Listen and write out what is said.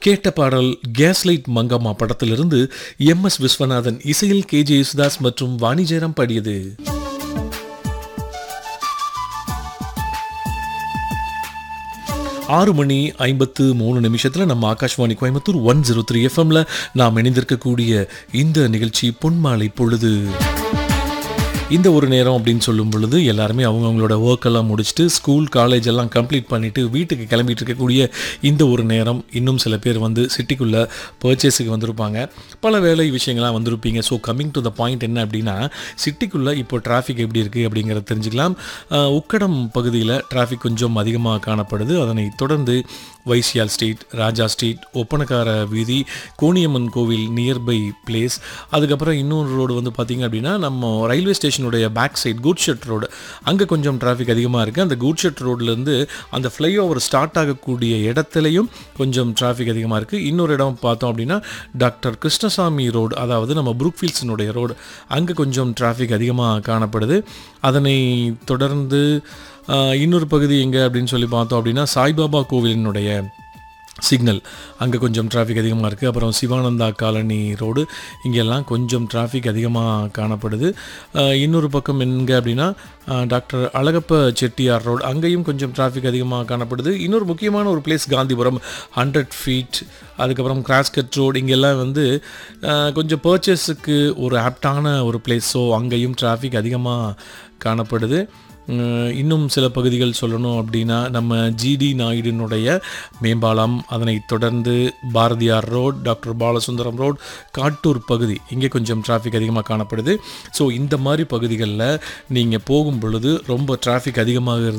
கேட்ட பாடல் கேஸ்லைட் மங்கம்மா படத்திலிருந்து எம் எஸ் விஸ்வநாதன் இசையில் கே ஜே யேசுதாஸ் மற்றும் வாணி ஜெயராம் பாடியது ஆறு மணி ஐம்பத்து மூணு நிமிஷத்தில் நம்ம Akashvani Coimbatore one zero three எஃப்எம்ல நாம் இணைந்திருக்கக்கூடிய இந்த நிகழ்ச்சி பொன்மாலை பொழுது இந்த ஒரு நேரம் அப்படின்னு சொல்லும் பொழுது எல்லாருமே அவங்கவுங்களோட ஒர்க் எல்லாம் முடிச்சுட்டு ஸ்கூல் காலேஜ் எல்லாம் கம்ப்ளீட் பண்ணிட்டு வீட்டுக்கு கிளம்பிட்டு இருக்கக்கூடிய இந்த ஒரு நேரம் இன்னும் சில பேர் வந்து சிட்டிக்குள்ளே பர்ச்சேஸுக்கு வந்திருப்பாங்க பல வேலை விஷயங்கள்லாம் வந்திருப்பீங்க so coming to the point என்ன அப்படின்னா சிட்டிக்குள்ளே இப்போ டிராஃபிக் எப்படி இருக்குது அப்படிங்கிறத தெரிஞ்சுக்கலாம் அஹ், உக்கடம் பகுதியில் டிராஃபிக் கொஞ்சம் அதிகமாக காணப்படுது அதனை தொடர்ந்து வைசியால் ஸ்ட்ரீட் ராஜா ஸ்ட்ரீட் ஒப்பனக்கார வீதி கோணியம்மன் கோவில் நியர்பை பிளேஸ் அதுக்கப்புறம் இன்னொரு ரோடு வந்து பார்த்திங்க அப்படின்னா நம்ம ரயில்வே ஸ்டேஷனுடைய back side good shed road அங்கே கொஞ்சம் டிராஃபிக் அதிகமாக இருக்குது அந்த குட் ஷெட் ரோட்லேருந்து அந்த ஃப்ளைஓவர் ஸ்டார்ட் ஆகக்கூடிய இடத்துலையும் கொஞ்சம் டிராஃபிக் அதிகமாக இருக்குது இன்னொரு இடம் பார்த்தோம் அப்படின்னா டாக்டர் கிருஷ்ணசாமி ரோடு அதாவது நம்ம புரூக்ஃபீல்ட்ஸினுடைய ரோடு அங்கே கொஞ்சம் டிராஃபிக் அதிகமாக காணப்படுது அதனை தொடர்ந்து ஆஹ், இன்னொரு பகுதி எங்கே அப்படின்னு சொல்லி பார்த்தோம் அப்படின்னா சாய்பாபா கோவிலினுடைய சிக்னல் அங்கே கொஞ்சம் டிராஃபிக் அதிகமாக இருக்குது அப்புறம் சிவானந்தா காலனி ரோடு இங்கெல்லாம் கொஞ்சம் டிராஃபிக் அதிகமாக காணப்படுது ஆஹ், இன்னொரு பக்கம் எங்கே அப்படின்னா ஆஹ், டாக்டர் அழகப்ப செட்டியார் ரோடு அங்கேயும் கொஞ்சம் டிராஃபிக் அதிகமாக காணப்படுது இன்னொரு முக்கியமான ஒரு பிளேஸ் காந்திபுரம் ஹண்ட்ரட் ஃபீட் அதுக்கப்புறம் கிராஸ்கட் ரோடு இங்கெல்லாம் வந்து ஆஹ், கொஞ்சம் பர்ச்சேஸுக்கு ஒரு ஆப்டான ஒரு பிளேஸ் ஸோ அங்கேயும் டிராஃபிக் அதிகமாக காணப்படுது உம், இன்னும் சில பகுதிகள் சொல்லணும் அப்படின்னா நம்ம ஜிடி நாயுடினுடைய மேம்பாலம் அதனைத் தொடர்ந்து Bharathiyar road doctor Balasundaram road Kattur பகுதி இங்கே கொஞ்சம் டிராஃபிக் அதிகமாக காணப்படுது ஸோ இந்த மாதிரி பகுதிகளில் நீங்கள் போகும் பொழுது ரொம்ப டிராஃபிக் அதிகமாக இருந்து